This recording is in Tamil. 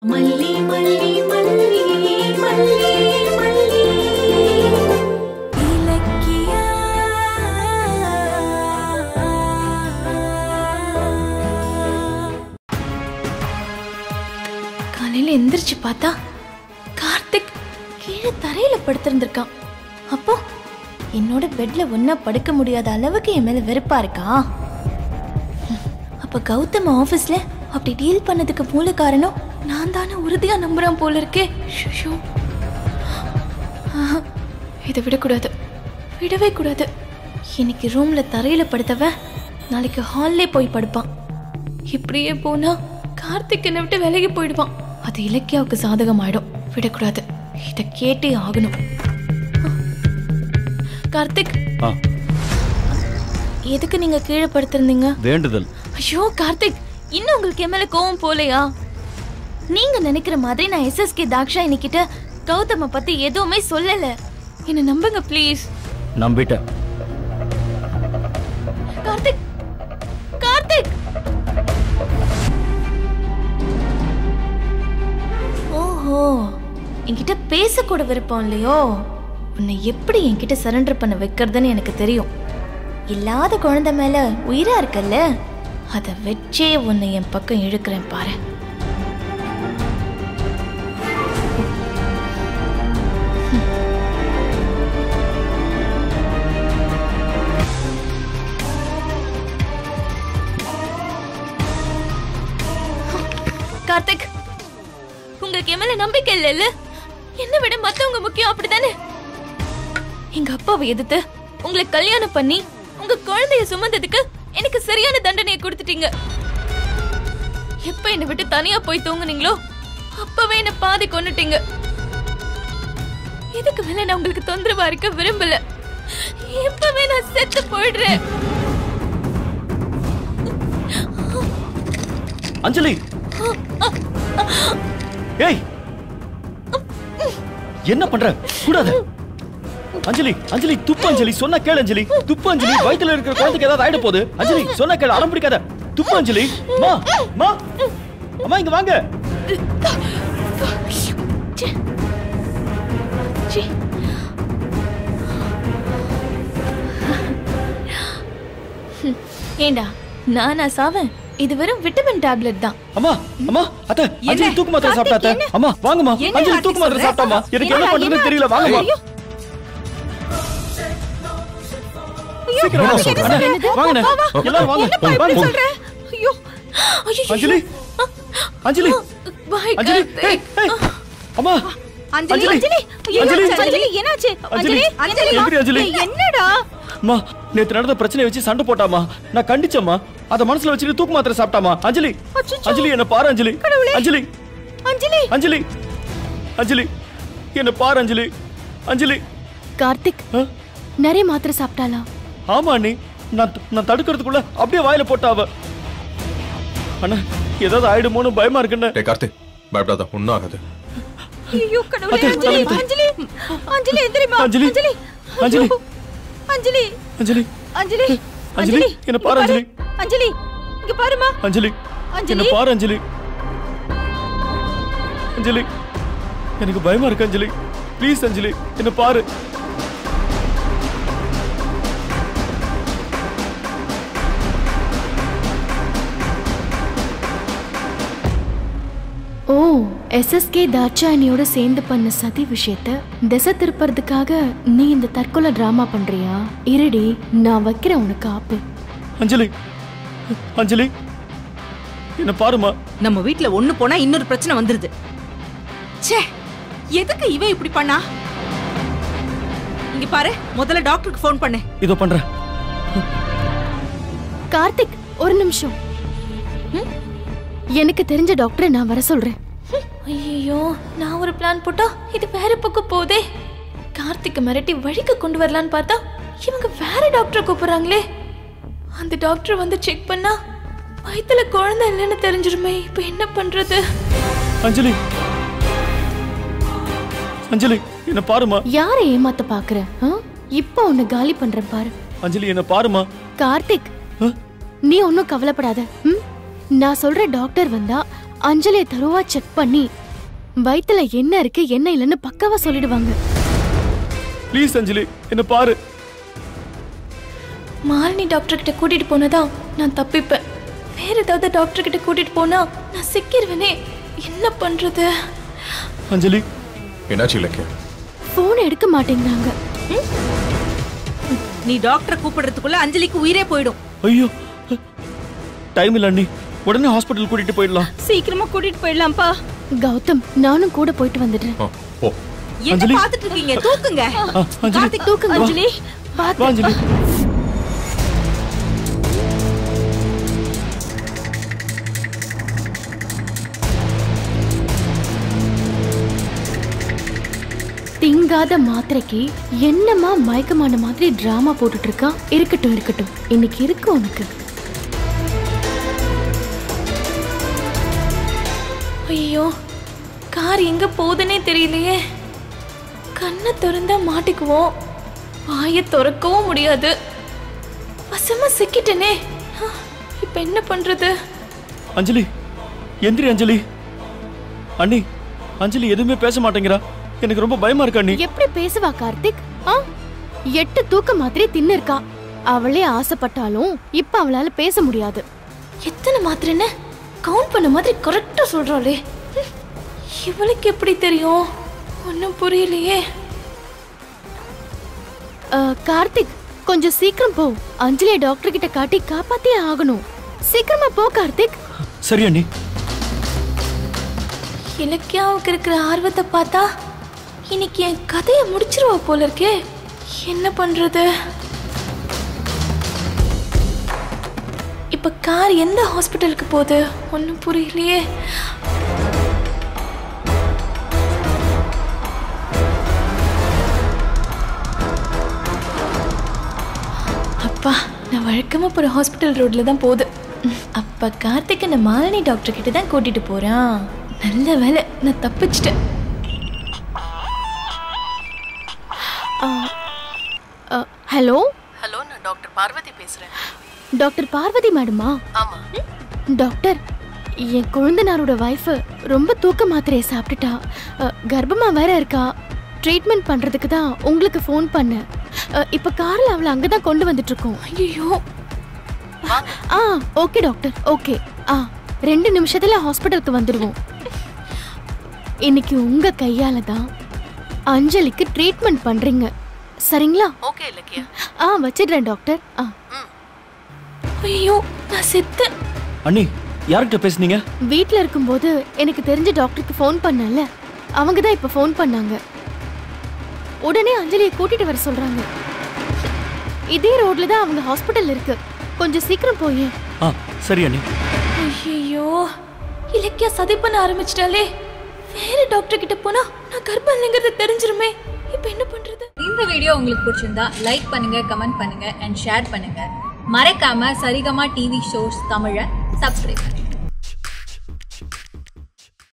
மல்லி மல்லி மல்லி மல்லி மல்லி இலக்கியா காலையில எந்திரிச்சு பார்த்தா கார்த்திக் கீழே தரையில படுத்திருந்திருக்கான் அப்போ என்னோட பெட்ல ஒன்னா படுக்க முடியாத அளவுக்கு என் மேல வெறுப்பா இருக்கா ஹம், அப்ப கௌதம் ஆபீஸ்ல அப்படி டீல் பண்ணதுக்கு மூல காரணம் நான் தானே உறுதியா நம்புறேன் போல இருக்கே ஷுஷோ. ஆஹா, இதை விடக்கூடாது விடவே கூடாது இன்னைக்கு ரூம்ல தரையில படுத்தவன் நாளைக்கு ஹால்லே போய் படுப்பான் இப்படியே போனா கார்த்திக் என்னை விட்டு விலகி போயிடுவான் அது இலக்கியாவுக்கு சாதகமாயிடும் விடக்கூடாது இத கேட்டே ஆகணும் கார்த்திக் ஆ எதுக்கு நீங்க கீழே படுத்திருந்தீங்க வேண்டுதல் ஐயோ கார்த்திக் இன்னும் உங்களுக்கு என் மேல கோவம் போலையா நீங்க நினைக்கிற மாதிரி நான் எஸ்எஸ்கே தாக்ஷாயினி கிட்ட கௌதம பத்தி எதுவுமே சொல்லல என்ன நம்புங்க ப்ளீஸ் நம்பிட்டேன் கார்த்திக் கார்த்திக் ஓஹோ என்கிட்ட பேசக்கூட விருப்பம் இல்லையோ உன்னை எப்படி என்கிட்ட சரண்டர் பண்ண வைக்கிறதுன்னு எனக்கு தெரியும் இல்லாத குழந்தை மேல உயிரா இருக்கல்ல அதை வச்சே உன்னை என் பக்கம் இழுக்கிறேன் பாரு கார்த்திக் உங்களுக்கு என் மேல நம்பிக்கை இல்லைல்ல என்னை விட மத்தவங்க முக்கியம் அப்படிதானே எங்க அப்பாவை எதிர்த்து உங்களை கல்யாணம் பண்ணி உங்க குழந்தைய சுமந்ததுக்கு எனக்கு சரியான தண்டனையை கொடுத்துட்டீங்க எப்ப என்னை விட்டு தனியா போய் தூங்குனீங்களோ அப்பவே என்ன பாதி கொன்னுட்டீங்க இதுக்கு மேல நான் உங்களுக்கு தொந்தரவா இருக்க விரும்பல எப்பவே நான் செத்து போயிடுறேன் அஞ்சலி ஏய் என்ன பண்ற கூடாது அஞ்சலி அஞ்சலி துப்பு அஞ்சலி சொன்ன கேளு அஞ்சலி துப்பு அஞ்சலி வயித்துல இருக்கிற குழந்தைக்கு ஏதாவது ஆயிட போகுது அஞ்சலி சொன்ன கேளு அடம் பிடிக்காத துப்பு அஞ்சலி மா மா அம்மா இங்க வாங்க ச்சே. ச்சே. ஹம், ஏண்டா நானா சாவேன் இது வெறும் விட்டமின் டேப்லெட் தான் அம்மா அம்மா அத்த அஞ்சலி தூக்கு மாத்திரை சாப்பிட்டா அத்தை. அம்மா வாங்கம்மா என்ன அஞ்சலி கார்த்திக் தூக்கு மாத்திரை சொல்ற? சாப்பிட்டாமா எனக்கு என்ன என்னடா, பண்றதுன்னு என்ன? தெரியல வாங்கம்மா ஐயோ. சீக்கிரம் வாங்க என்ன அண்ணே, சொல்றது? வாங்கண்ணே எல்லாரும் வாங்க என்னப்பா இப்படி வாங்க சொல்ற ஐயோ ஐயையோ. அஞ்சலி அஞ்சலி Bye, அஞ்சலி ஏய், கார்த்திக். ஏய். அம்மா அஞ்சலி அஞ்சலி. அஞ்சலி அஞ்சலி. என்னாச்சு அஞ்சலி என்னாச்சு அஞ்சலி. அஞ்சலி எந்திரி, அஞ்சலி. ஏய், என்னடா அம்மா நேத்து நடந்த பிரச்சனையை வச்சு சண்டை போட்டாமா நான் கண்டிச்சம்மா அத மனசுல வச்சுட்டு தூக்கு மாத்திரை சாப்பிட்டாமா அஞ்சலி அச்சச்சோ. அஞ்சலி என்ன பாரு அஞ்சலி கடவுளே. அஞ்சலி அஞ்சலி அஞ்சலி அஞ்சலி என்ன பாரு அஞ்சலி அஞ்சலி கார்த்திக் ஆ? நிறைய மாத்திரை சாப்பிட்டாளா ஆமா அண்ணி நான் நான் தடுக்கிறதுக்குள்ள அப்படியே வாயில போட்டா அவ அண்ணா ஏதாவது ஆயிடுமோன்னு பயமா இருக்குண்ணே டே கார்த்திக் பயப்படாத ஒன்றும் ஆகாது ஐயோ கடவுளே அத்தை, அஞ்சலி அத்தை. அஞ்சலி அஞ்சலி எந்திரிமா அஞ்சலி. அஞ்சலி அஞ்சலி. ஐயோ. அஞ்சலி அஞ்சலி அஞ்சலி அஞ்சலி, என்ன பாரு, இங்க அஞ்சலி. அஞ்சலி இங்க பாருமா அஞ்சலி அஞ்சலி. என்ன பாரு அஞ்சலி அஞ்சலி எனக்கு பயமா இருக்கு அஞ்சலி ப்ளீஸ் அஞ்சலி என்ன பாரு ஓ எஸ்எஸ்கே தாட்சாயணியோட சேர்ந்து பண்ண சதி விஷயத்த திசை திருப்பறதுக்காக நீ இந்த தற்கொலை டிராமா பண்றியா இருடி நான் வைக்கிறேன் உனக்கு ஆப்பு அஞ்சலி அஞ்சலி என்ன பாருமா நம்ம வீட்ல ஒண்ணு போனா இன்னொரு பிரச்சனை வந்துருது ச்சே எதுக்கு இவ இப்படி பண்ணா இங்க பாரு முதல்ல டாக்டருக்கு ஃபோன் பண்ணு இதோ பண்றேன் கார்த்திக் ஒரு நிமிஷம் ம்? எனக்கு தெரிஞ்ச டாக்டரை நான் வர சொல்றேன் ஐயோ நான் ஒரு பிளான் போட்டா இது வேற பக்கம் போதே கார்த்திக் மிரட்டி வழிக்கு கொண்டு வரலான்னு பார்த்தா இவங்க வேற டாக்டரை கூப்பிடுறாங்களே அந்த டாக்டர் வந்து செக் பண்ணா வயித்துல குழந்தை இல்லைன்னு தெரிஞ்சிருமே இப்போ என்ன பண்றது அஞ்சலி அஞ்சலி என்ன பாருமா யாரை ஏமாத்த பாக்குற ஆ? இப்போ உன்னை காலி பண்றேன் பாரு அஞ்சலி என்ன பாருமா கார்த்திக் ஆ? நீ ஒன்னும் கவலைப்படாத ம்? நான் சொல்ற டாக்டர் வந்தா அஞ்சலியை தருவா செக் பண்ணி வயித்துல என்ன இருக்கு என்ன இல்லைன்னு பக்காவா சொல்லிடுவாங்க ப்ளீஸ் அஞ்சலி என்ன பாரு மாலினி டாக்டர் கிட்ட கூட்டிட்டு போனதா நான் தப்பிப்பேன் வேற ஏதாவது டாக்டர் கிட்ட கூட்டிட்டு போனா நான் சிக்கிருவேனே என்ன பண்றது அஞ்சலி என்னாச்சு இலக்கியா போன் எடுக்க மாட்டேங்கிறாங்க நீ டாக்டரை கூப்பிடுறதுக்குள்ள அஞ்சலிக்கு உயிரே போயிடும் ஐயோ டைம் இல்ல அண்ணி உடனே ஹாஸ்பிட்டல் கூட்டிட்டு போயிடலாம் சீக்கிரமா கூட்டிட்டு போயிடலாம்ப்பா கௌதம் நானும் கூட போயிட்டு வந்துடுறேன் ஆ, போ என்ன அஞ்சலி. பாத்துட்டு இருக்கீங்க தூக்குங்க ஆ, அஞ்சலி கார்த்திக் தூக்குங்க அஞ்சலி வா அஞ்சலி திங்காத மாத்திரைக்கு என்னமா மயக்கமான மாதிரி டிராமா போட்டுட்டு இருக்கான் இருக்கட்டும் இருக்கட்டும் இன்னைக்கு இருக்கு உனக்கு ஐயோ கார் எங்க போகுதுன்னே தெரியலையே கண்ணை திறந்தா மாட்டிக்குவோம் வாயை திறக்கவும் முடியாது வசமா சிக்கிட்டனே ஆ, இப்ப என்ன பண்றது அஞ்சலி எந்திரி அஞ்சலி அண்ணி அஞ்சலி எதுவுமே பேச மாட்டேங்கிறா எனக்கு ரொம்ப பயமா இருக்கு அண்ணி எப்படி பேசுவா கார்த்திக் ஆ எட்டு தூக்க மாத்திரை தின்னு இருக்கா அவளே ஆசைப்பட்டாலும் இப்ப அவளால பேச முடியாது எத்தனை மாத்திரைன்னு கவுண்ட் பண்ண மாதிரி கரெக்டா சொல்றாளே ஹம், இவளுக்கு எப்படி தெரியும் ஒன்றும் புரியலையே அ, கார்த்திக் கொஞ்சம் சீக்கிரம் போ அஞ்சலியை டாக்டர் கிட்ட காட்டி காப்பாத்தியே ஆகணும் சீக்கிரமா போ கார்த்திக் சரி அண்ணி இலக்கியாவுக்கு இருக்கிற ஆர்வத்தை பார்த்தா இன்னைக்கு என் கதையை முடிச்சிருவா போல இருக்கே என்ன பண்றது இப்ப கார் எந்த ஹாஸ்பிட்டலுக்கு போகுது ஒன்றும் புரியலையே அப்பா நான் வழக்கமாக போகிற ஹாஸ்பிட்டல் ரோட்டில் தான் போகுது ம், அப்பா கார்த்திக் நான் மாலினி டாக்டர் கிட்ட தான் கூட்டிட்டு போறான் நல்ல வேலை நான் தப்பிச்சிட்டேன் அ, ஹலோ ஹலோ நான் டாக்டர் பார்வதி பேசுறேன் டாக்டர் பார்வதி மேடமா ஆமா டாக்டர் என் குழந்தனாரோட வைஃப் ரொம்ப தூக்க மாத்திரையை சாப்பிட்டுட்டா அ, கர்ப்பமா வேற இருக்கா ட்ரீட்மெண்ட் பண்றதுக்கு தான் உங்களுக்கு ஃபோன் பண்ணேன் அ, இப்ப கார்ல அவளை அங்கதான் கொண்டு வந்துட்டு இருக்கோம் ஐயோ ஆ ஓகே டாக்டர் ஓகே ஆ ரெண்டு நிமிஷத்துல ஹாஸ்பிட்டலுக்கு வந்துடுவோம் இன்னைக்கு உங்க கையால தான் அஞ்சலிக்கு ட்ரீட்மெண்ட் பண்றீங்க சரிங்களா ஓகே இலக்கியா ஆ வச்சிடுறேன் டாக்டர் ஆ ஐயோ நான் செத்தேன் அண்ணி யார்கிட்ட பேசுனீங்க வீட்ல இருக்கும்போது எனக்கு தெரிஞ்ச டாக்டருக்கு ஃபோன் பண்ணல அவங்க தான் இப்போ ஃபோன் பண்ணாங்க உடனே அஞ்சலியை கூட்டிட்டு வர சொல்றாங்க இதே ரோட்ல தான் அவங்க ஹாஸ்பிட்டல் இருக்கு கொஞ்சம் சீக்கிரம் போய் ஆ சரி அண்ணி ஐயோ இலக்கியா சதி பண்ண ஆரம்பிச்சிட்டாலே வேற டாக்டர் கிட்ட போனா நான் கர்ப்பம் இல்லைங்கிறது தெரிஞ்சிருமே இப்போ என்ன பண்றது இந்த வீடியோ உங்களுக்கு பிடிச்சிருந்தா லைக் பண்ணுங்க கமெண்ட் பண்ணுங்க அண்ட் ஷேர் பண்ணுங்க மறக்காம சரிகமா டிவி ஷோஸ் தமிழை சப்ஸ்கிரைப் பண்ணுங்க